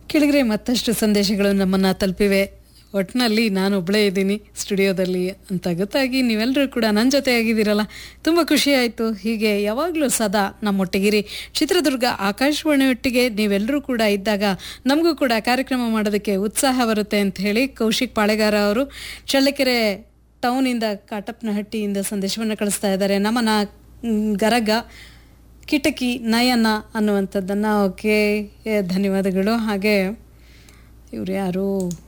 ಕೆಳಗರೆ ಮತ್ತಷ್ಟು ಸಂದೇಶಗಳು ನಮ್ಮನ್ನು ತಲುಪಿವೆ ಒಟ್ಟಿನಲ್ಲಿ ನಾನು ಒಬ್ಬಳೇ ಇದ್ದೀನಿ ಸ್ಟುಡಿಯೋದಲ್ಲಿ ಅಂತ ಗೊತ್ತಾಗಿ ನೀವೆಲ್ಲರೂ ಕೂಡ ನನ್ನ ಜೊತೆ ಆಗಿದ್ದೀರಲ್ಲ ತುಂಬ ಖುಷಿ ಆಯಿತು ಹೀಗೆ ಯಾವಾಗಲೂ ಸದಾ ನಮ್ಮೊಟ್ಟಿಗಿರಿ ಚಿತ್ರದುರ್ಗ ಆಕಾಶವಾಣಿಯೊಟ್ಟಿಗೆ ನೀವೆಲ್ಲರೂ ಕೂಡ ಇದ್ದಾಗ ನಮಗೂ ಕೂಡ ಕಾರ್ಯಕ್ರಮ ಮಾಡೋದಕ್ಕೆ ಉತ್ಸಾಹ ಬರುತ್ತೆ ಅಂತ ಹೇಳಿ ಕೌಶಿಕ್ ಪಾಳೆಗಾರ ಅವರು ಚಳ್ಳಕೆರೆ ಟೌನಿಂದ ಕಾಟಪ್ಪನಹಟ್ಟಿಯಿಂದ ಸಂದೇಶವನ್ನು ಕಳಿಸ್ತಾ ಇದ್ದಾರೆ ನಮನ ಮ್, ಗರಗ ಕಿಟಕಿ ನಯನ ಅನ್ನುವಂಥದ್ದನ್ನು ಓಕೆ ಏ, ಧನ್ಯವಾದಗಳು ಹಾಗೆ ಇವ್ರು ಯಾರು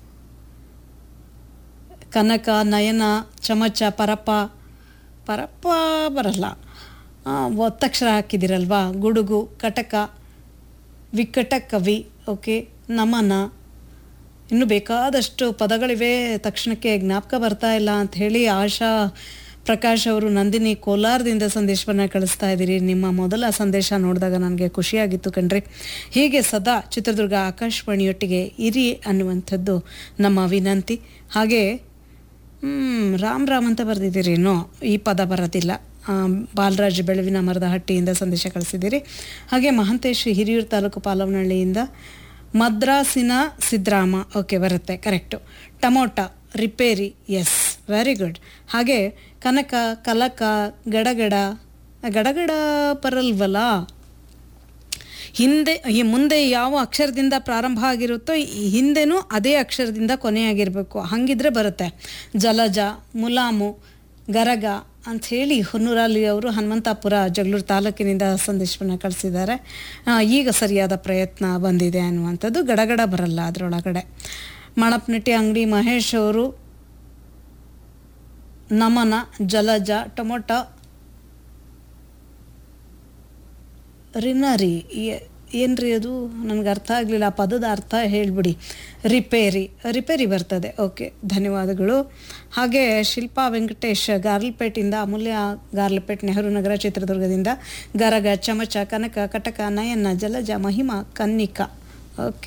ಕನಕ ನಯನ ಚಮಚ ಪರಪ್ಪ ಪರಪ್ಪ ಬರಲ್ಲ ಆ, ಒತ್ತಕ್ಷರ ಹಾಕಿದಿರಲ್ವಾ ಗುಡುಗು ಕಟಕ ವಿಕಟ ಕವಿ ಓಕೆ ನಮನ ಇನ್ನು ಬೇಕಾದಷ್ಟು ಪದಗಳಿವೆ ತಕ್ಷಣಕ್ಕೆ ಜ್ಞಾಪಕ ಬರ್ತಾ ಇಲ್ಲ ಅಂತ ಹೇಳಿ ಆಶಾ ಪ್ರಕಾಶ್ ಅವರು ನಂದಿನಿ ಕೋಲಾರದಿಂದ ಸಂದೇಶವನ್ನು ಕಳಿಸ್ತಾ ಇದ್ದೀರಿ ನಿಮ್ಮ ಮೊದಲ ಸಂದೇಶ ನೋಡಿದಾಗ ನನಗೆ ಖುಷಿಯಾಗಿತ್ತು ಕಣ್ರಿ ಹೀಗೆ ಸದಾ ಚಿತ್ರದುರ್ಗ ಆಕಾಶವಾಣಿಯೊಟ್ಟಿಗೆ ಇರಿ ಅನ್ನುವಂಥದ್ದು ನಮ್ಮ ವಿನಂತಿ ಹಾಗೆ ಹ್ಮ್, ರಾಮ್ ರಾಮ್ ಅಂತ ಬರೆದಿದ್ದೀರಿ ನೋ ಈ ಪದ ಬರೋದಿಲ್ಲ ಆ, ಬಾಲರಾಜ್ ಬೆಳವಿನ ಮರದ ಹಟ್ಟಿಯಿಂದ ಸಂದೇಶ ಕಳಿಸಿದ್ದೀರಿ ಹಾಗೆ ಮಹಂತೇಶ್ ಹಿರಿಯೂರು ತಾಲೂಕು ಪಾಲವನಹಳ್ಳಿಯಿಂದ ಮದ್ರಾಸಿನ ಸಿದ್ರಾಮ ಓಕೆ ಬರುತ್ತೆ ಕರೆಕ್ಟು ಟಮೋಟ ರಿಪೇರಿ ಎಸ್ ವೆರಿ ಗುಡ್ ಹಾಗೆ ಕನಕ ಕಲಕ ಗಡಗಡ ಗಡಗಡ ಬರಲ್ವಲ್ಲ ಹಿಂದೆ ಈ ಮುಂದೆ ಯಾವ ಅಕ್ಷರದಿಂದ ಪ್ರಾರಂಭ ಆಗಿರುತ್ತೋ ಈ ಹಿಂದೆನೂ ಅದೇ ಅಕ್ಷರದಿಂದ ಕೊನೆಯಾಗಿರಬೇಕು ಹಾಗಿದ್ರೆ ಬರುತ್ತೆ ಜಲಜ ಮುಲಾಮು ಗರಗ ಅಂಥೇಳಿ ಹೊನ್ನೂರಲ್ಲಿ ಅವರು ಹನುಮಂತಾಪುರ ಜಗಳೂರು ತಾಲೂಕಿನಿಂದ ಸಂದೇಶವನ್ನು ಕಳಿಸಿದ್ದಾರೆ ಆ, ಈಗ ಸರಿಯಾದ ಪ್ರಯತ್ನ ಬಂದಿದೆ ಅನ್ನುವಂಥದ್ದು ಗಡಗಡ ಬರಲ್ಲ ಅದರೊಳಗಡೆ ಮಣಪ್ನಟ್ಟಿ ಅಂಗಡಿ ಮಹೇಶ್ ಅವರು ನಮನ ಜಲಜ ಟೊಮೊಟೊ ರಿನರಿ ಏನ್ರಿ ಅದು ನನಗೆ ಅರ್ಥ ಆಗಲಿಲ್ಲ ಆ ಪದದ ಅರ್ಥ ಹೇಳಿಬಿಡಿ ರಿಪೇರಿ ರಿಪೇರಿ ಬರ್ತದೆ ಓಕೆ ಧನ್ಯವಾದಗಳು ಹಾಗೆ ಶಿಲ್ಪಾ ವೆಂಕಟೇಶ್ ಗಾರ್ಲ್ಪೇಟಿಂದ ಅಮೂಲ್ಯ ಗಾರ್ಲ್ಪೇಟ್ ನೆಹರು ನಗರ ಚಿತ್ರದುರ್ಗದಿಂದ ಗರಗ ಚಮಚ ಕನಕ ಕಟಕ ನಯನ ಜಲಜ ಮಹಿಮಾ ಕನ್ನಿಕಾ ಓಕೆ